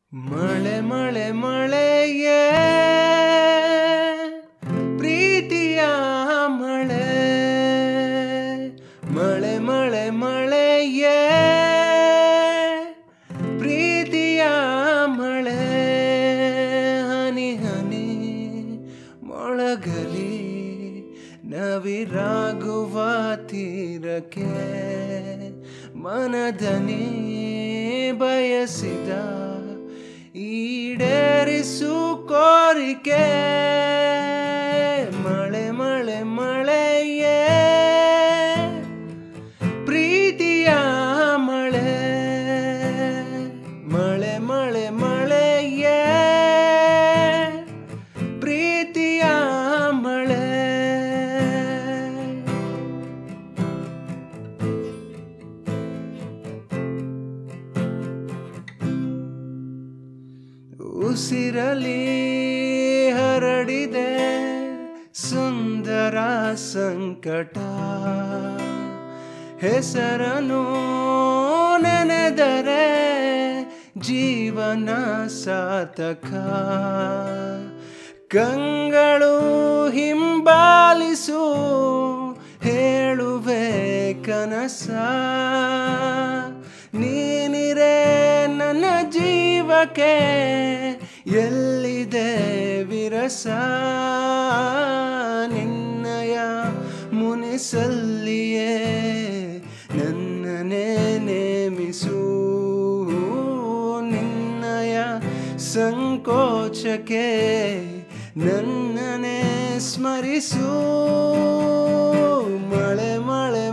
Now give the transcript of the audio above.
ಮಳೆ ಮಳೆ ಮಳೆಯೇ ಪ್ರೀತಿಯ ಮಳೆ ಮಳೆ ಮಳೆ ಮಳೆಯೇ ಪ್ರೀತಿಯ ಮಳೆ ಹನಿ ಹನಿ ಮೊಳಗಲಿ ನವಿರಾಗುವ ತೀರಕ್ಕೆ ಮನದನಿ ಬಯಸಿದ ಈಡೇರಿಸು ಕೋರಿಕೆ ಮಳೆ ಮಳೆ ಮಳೆಯೇ ಪ್ರೀತಿಯ ಮಳೆ ಮಳೆ ಮಳೆ ಮಳೆಯೇ ಪ್ರೀತಿಯ ಮಳೆ ಉಸಿರಲಿ ಹರಡಿದೆ ಸುಂದರ ಸಂಕಟ ಹೆಸರನು ನೆನೆದರೆ ಜೀವನ ಸಾರ್ಥಕ ಕಂಗಳು ಹಿಂಬಾಲಿಸು ಹೇಳುವೆ ಕನಸ ನೀನಿರೇ ನನ್ನ ಜೀವಕ್ಕೆ ಎಲ್ಲಿದೆ ವಿರಸ ನಿನ್ನಯ ಮುನಿಸಲ್ಲಿಯೇ ನನ್ನನೇ ನೇಮಿಸು ನಿನ್ನಯ ಸಂಕೋಚಕ್ಕೆ ನನ್ನನೇ ಸ್ಮರಿಸು ಮಳೆ ಮಳೆ